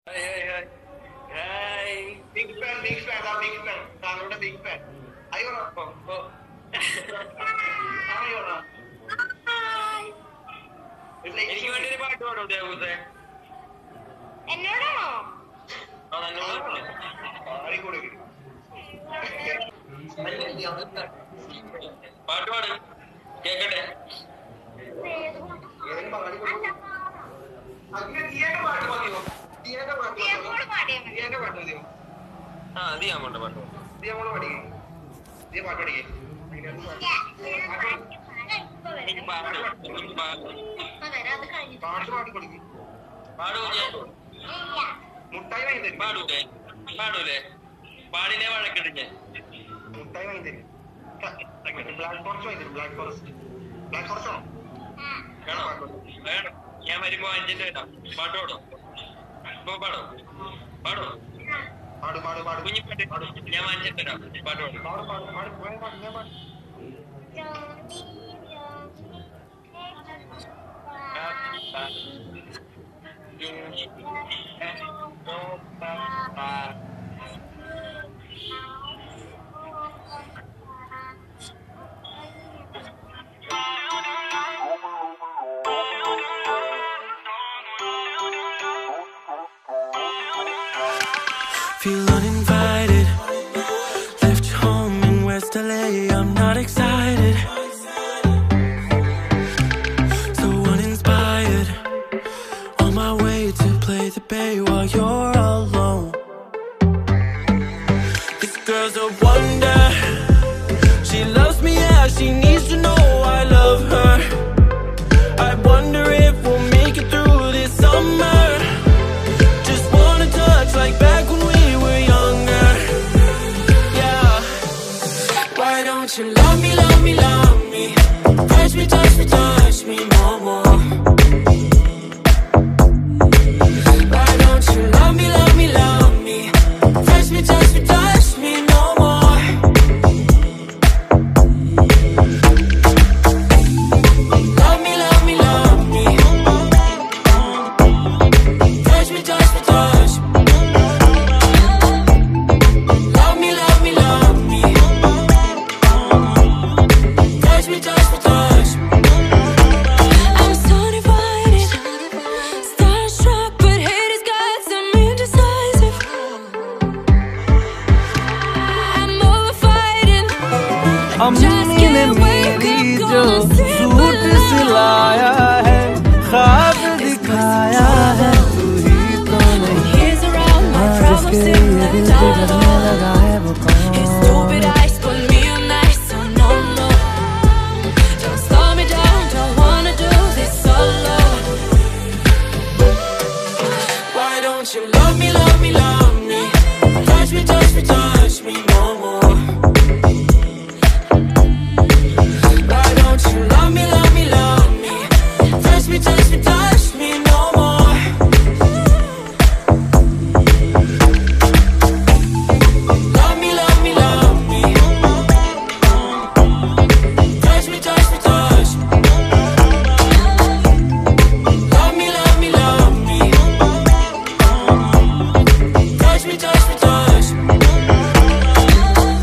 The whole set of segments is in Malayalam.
ബിഗ് ഫാൻ ബിഗ് ഫാൻ ആ ബിഗ് ഫാൻ താങ്കളുടെ ബിഗ് ഫാൻ അയ്യോ അയ്യോ എനിക്ക് വേണ്ടി ഒരു പാട്ട് പാടോ ദേവൂസേ എന്നോടാണോ ആ നന്നോട് ആയിക്കോട്ടെ പാട്ട് പാട് കേക്കട്ടെ ഏതെങ്കിലും പാടി അങ്ങനെ തീയേന്റെ പാട്ട് മതിയോ തീയേന്റെ പാട്ട് മതിയോ ദിയമോള് പാടിയാ മതി. തീയേന്റെ പാട്ട് മതിയോ ആ അത് ഞാൻ പോട്ടെ പാട്ട് ദിയമോള് പാടിക്കേ ദിയ പാട്ട് പാടിക്കേ എനിക്ക് പാട്ട് എനിക്ക് പാട്ട് ഇപ്പൊ വരാം, അത് കഴിഞ്ഞിട്ട്. പാട്ട് പാടി കൊടുക്കും പാടൂ ഞാൻ ഇല്ല. മുട്ടായി വാങ്ങി തരും പാടൂലേ പാടൂലേ പാടിനെ വഴക്കിടും ഞാൻ മുട്ടായി വാങ്ങി തരും ബ്ലാക്ക് ഫോറസ്റ്റ് വാങ്ങി തരും ബ്ലാക്ക് ഫോറസ്റ്റ് ബ്ലാക്ക് ഫോറസ്റ്റ് ആണോ ആ. വേണോ വേണം ഞാൻ വരുമ്പോ അഞ്ചിന്റെ വരാം പാട്ട് പാടോ ഇപ്പൊ പാടോ പാടോ പാട് പാട് പാട് കുഞ്ഞിപ്പാട്ട് ഞാൻ വാങ്ങിച്ചിട്ട് തരാം പാട്ട് പാടും പാട് പാട് പാട് പാട് പാട് ഞാൻ പാട് Johnny, Johnny, Feel uninvited. Left your home in West LA. I'm not excited. So uninspired. On my way to play the bay while you're alone. This girl's a wonder. She loves me, yeah. She needs to know I love her. I wonder if we'll make it through this summer. Just wanna touch like back when we were younger. Yeah. Why don't you love me, love me, love me? Touch me, touch me, touch me no more. Why don't you love me, love me, love me? Touch me, touch me, touch me no more. Love me, love me, love me. Touch me, touch me, touch me. Love me, love me, love me. Touch me, touch me, touch me. I'm so divided, starstruck, but haters got some indecisive. I'm over fighting. अम्मी ने मेरी जो सूट सिलाया है ख्वाब दिखाया है तू ही तो नहीं Here's around my हाँ, problems जिसके in लिए the दिल को जलने dark. लगा है वो His stupid कौन eyes put me on ice, so no, no. Don't slow me down, don't wanna do this solo. Why don't you love me, love me, love me Touch me, touch me, touch me no more Why don't you love me, love me, love me Touch me, touch me, touch me no more Love me, love me, love me Touch me, touch me, touch me Love me, love me, love me Touch me, touch me, touch me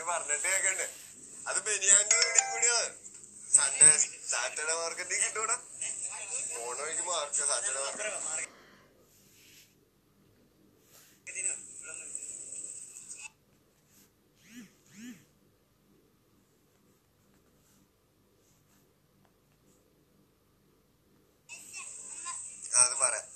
പറഞ്ഞിട്ട് കേക്കണ്ടേ അത് ബനിയാന്റെ കൂടിയാണ് സൺഡേ സാറ്റർഡേ മാർക്കറ്റിൽ കിട്ടൂടാ ഓണം വഴിക്ക് മാർക്ക് സാറ്റർഡേ മാർക്കറ്റ് അത് പറയാം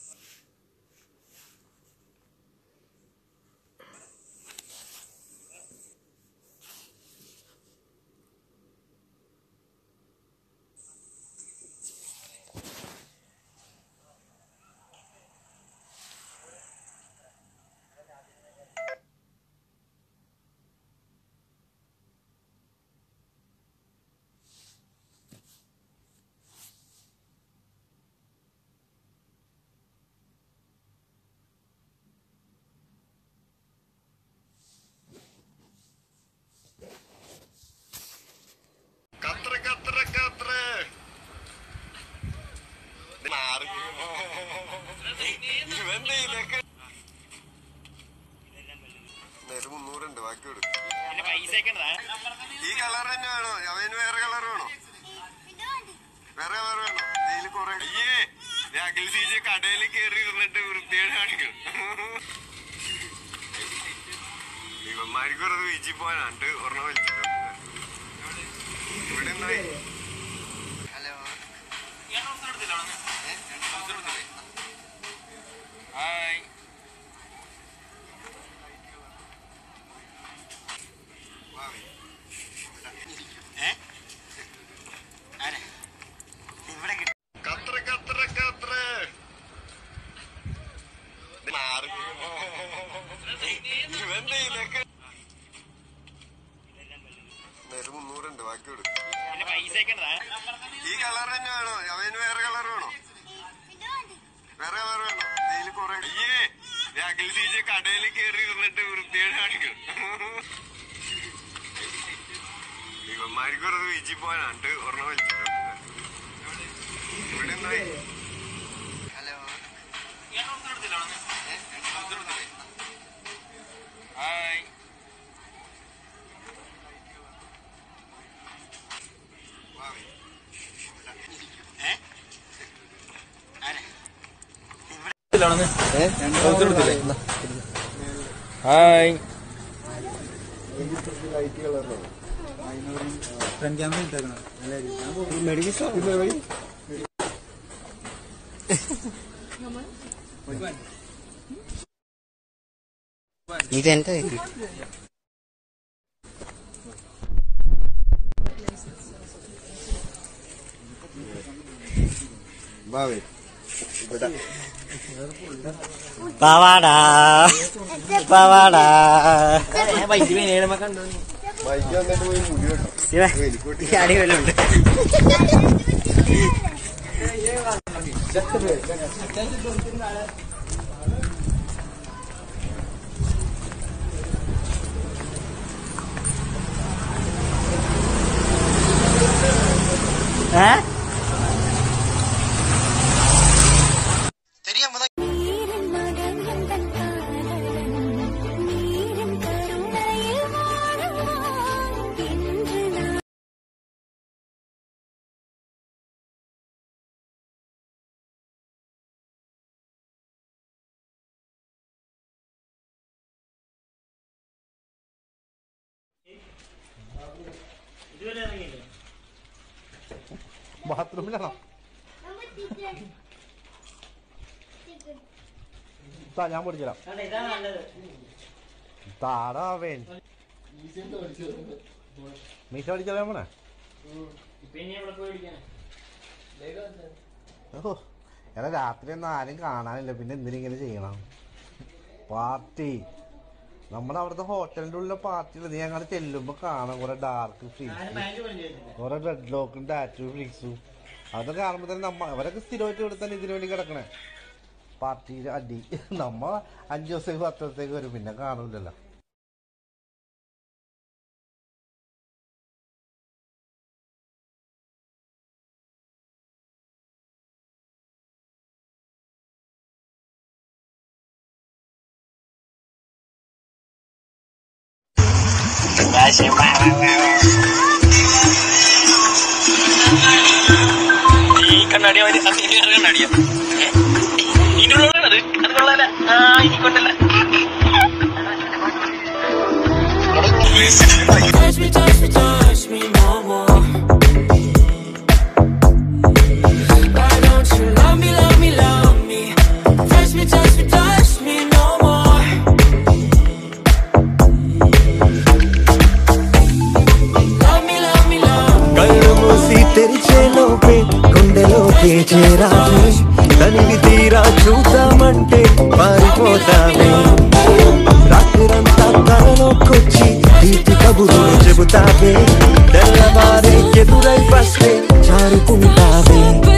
കത്ര കത്ര കത്ര മാറി ഇവന്റെ ഇതിലൊക്കെ നേരെ മുന്നൂറുണ്ട് ബാക്കി കൊടുക്കും ഈ കളർ തന്നെ വേണോ അവന് വേറെ കളർ വേണോ വേറെ കളർ വേണോ ഇതിൽ കുറെ അയ്യേ അഖിൽ സീജ കടയിൽ കയറി ഇരുന്നിട്ട് വൃത്തിയേട് കാണിക്കും ഇവന്മാർക്ക് ഒരു വീച്ചിൽ പോകാനുണ്ട് ഒരെണ്ണം വലിച്ചിട്ട് ഇവിടെ എന്തായി ഹായ് കത്ര കത്ര കത്ര മാറി ഇവന്റെ ഇതിലൊക്കെ നേരെ മുന്നൂറുണ്ട് ബാക്കി കൊടുക്കും ഈ കളർ തന്നെ വേണോ അവന് വേറെ കളർ വേണോ വേറെ കളർ വേണോ ഇതിൽ കുറെ അയ്യേ അഖിൽ സീജ കടയിൽ കയറി ഇരുന്നിട്ട് വൃത്തിയേട് കാണിക്കും ഇവന്മാർക്ക് ഒരു വീച്ചിൽ പോകാനുണ്ട് ഒരെണ്ണം വലിച്ചിട്ട് ഇവിടെ എന്തായി ഹായ് ഹായ് ഇതെന്റെ ഭാവി ഇവിടെ പവാടാ പവാടാ ബൈക്ക് വന്നിട്ട് പോയി മുടി വെട്ടും എലിക്കോട്ടി അടിപൊളിയുണ്ട് ഏ ബാത്റൂമിലാണോ താ ഞാൻ പൊടിച്ചരാം താടാവേൻ മീശ പഠിച്ചറിയാൻ പോണേ ഓ എടാ രാത്രി ഒന്നും ആരും കാണാനില്ല പിന്നെ എന്തിനിങ്ങനെ ചെയ്യണം പാർട്ടി നമ്മുടെ അവിടുത്തെ ഹോട്ടലിന്റെ ഉള്ളിലെ പാർട്ടിയിൽ നീ അങ്ങോട്ട് ചെല്ലുമ്പോ കാണാം കുറെ ഡാർക്ക് ഫ്രീക്സ് കുറെ റെഡ് ലോക്കും ടാറ്റു ഫ്രീക്സും അതൊക്കെ കാണുമ്പോ തന്നെ നമ്മ അവരൊക്കെ സ്ഥിരമായിട്ട് ഇവിടെ തന്നെ ഇതിനു വേണ്ടി കിടക്കണേ പാർട്ടിയിൽ അടി നമ്മ അഞ്ചു ദിവസത്തേക്ക് പത്ത് ദിവസത്തേക്ക് വരും പിന്നെ കാണൂലല്ലോ ഈ കണ്ണാടി അവര് അത് ഇനി വേറെ കണ്ണാടിയാ ഏ? ഇതിനുള്ളതാണ് അത് അത് കൊള്ളാല ആ ഇനിക്കൊണ്ടല്ല Touch me, touch me, touch me no more. Why don't you love me, love me, love me? Touch me, touch me, touch me no more. Love me, love me, love me. కళ్ళు మూసి తెరిచే లోపే గుండెలోకే చేరాలి తనివి తీరా చూద్దామంటే పారిపోతావే రాత్రిరంతా కలలోకొచ్చి తీపి కబుర్లు చెబుతావే తెల్లవారే ఎదురై వస్తే జారుకుంటావే